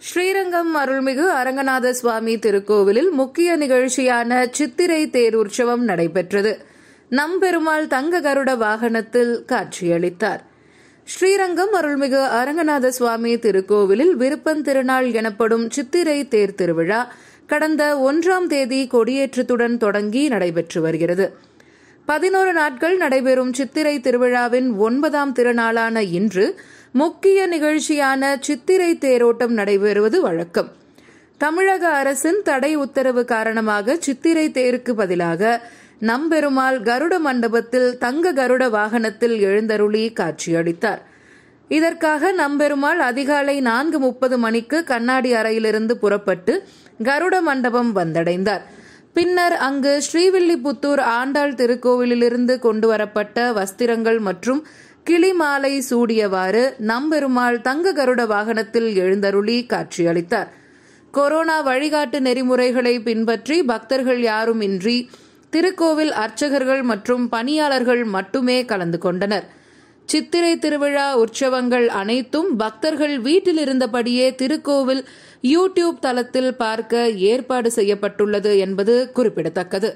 ஸ்ரீரங்கம் அருள்மிகு அரங்கநாத சுவாமி திருக்கோவிலில் முக்கிய நிகழ்ச்சியான சித்திரை தேர் உற்சவம் நடைபெற்றது நம்பெருமாள் தங்க கருட வாகனத்தில் காட்சியளித்தார் ஸ்ரீரங்கம் அருள்மிகு அரங்கநாத சுவாமி திருக்கோவிலில் விருப்பன் திருநாள் எனப்படும் சித்திரை தேர் திருவிழா கடந்த ஒன்றாம் தேதி கொடியேற்றத்துடன் தொடங்கி நடைபெற்று வருகிறது பதினோரு நாட்கள் நடைபெறும் சித்திரை திருவிழாவின் ஒன்பதாம் திருநாளான இன்று முக்கிய நிகழ்ச்சியான சித்திரை தேரோட்டம் நடைபெறுவது வழக்கம் தமிழக அரசின் தடை உத்தரவு காரணமாக சித்திரை தேருக்கு பதிலாக நம்பெருமாள் கருட மண்டபத்தில் தங்க கருட வாகனத்தில் எழுந்தருளி காட்சியளித்தார் இதற்காக நம்பெருமாள் அதிகாலை நான்கு முப்பது மணிக்கு கண்ணாடி அறையிலிருந்து புறப்பட்டு கருட மண்டபம் வந்தடைந்தார் பின்னர் அங்கு ஸ்ரீவில்லிபுத்தூர் ஆண்டாள் திருக்கோவிலிலிருந்து கொண்டு வரப்பட்ட வஸ்திரங்கள் மற்றும் கிளி மாலை சூடியவாறு நம்பெருமாள் தங்க கருட வாகனத்தில் எழுந்தருளி காட்சியளித்தார் கொரோனா வழிகாட்டு நெறிமுறைகளை பின்பற்றி பக்தர்கள் யாரும் இன்றி திருக்கோவில் அர்ச்சகர்கள் மற்றும் பணியாளர்கள் மட்டுமே கலந்து கொண்டனர் சித்திரை திருவிழா உற்சவங்கள் அனைத்தும் பக்தர்கள் வீட்டில் இருந்தபடியே திருக்கோவில் யூடியூப் தளத்தில் பார்க்க ஏற்பாடு செய்யப்பட்டுள்ளது என்பது குறிப்பிடத்தக்கது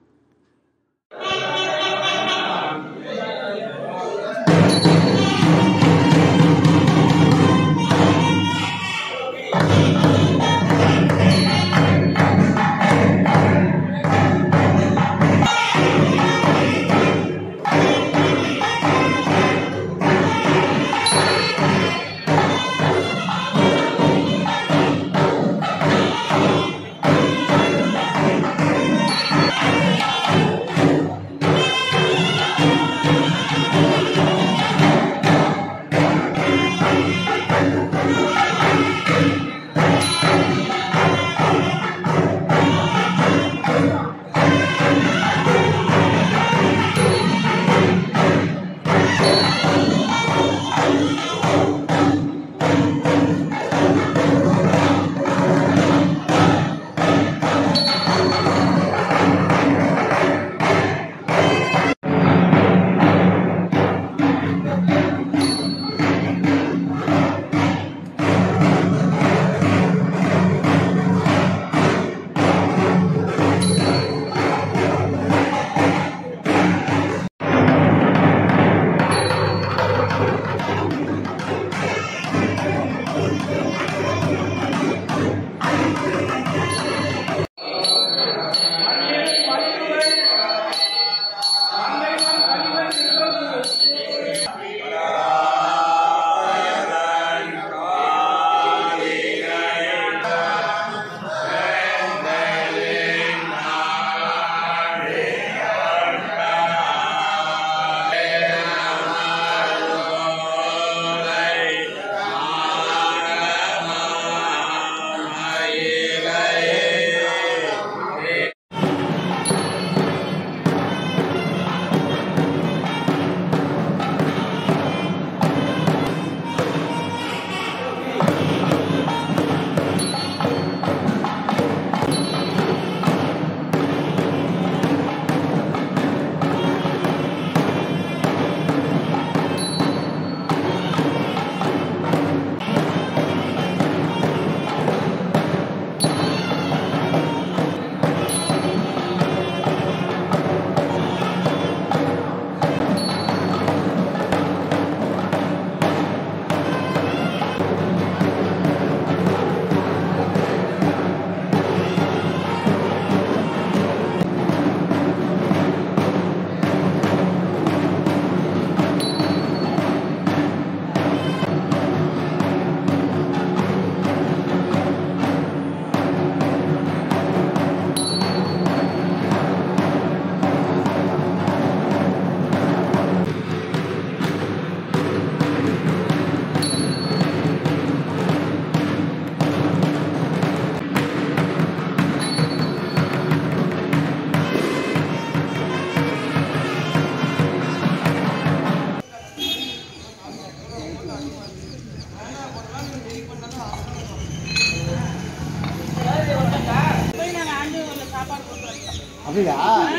அப்படியா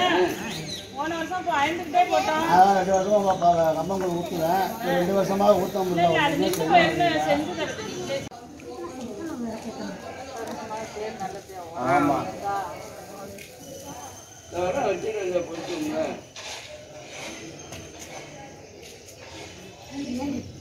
போன வருஷம் இப்போ ஐந்துக்கிட்டே போட்டோம் அதான் ரெண்டு வருஷமா கம்பங்கள் ஊற்றுவேன் ரெண்டு வருஷமாக ஊற்ற இல்ல, அது முடியல நின்று போயிருந்து செஞ்சு தரது நீங்களே ஆமா அதெல்லாம் வச்சுட்டு இந்த பொறுத்துங்க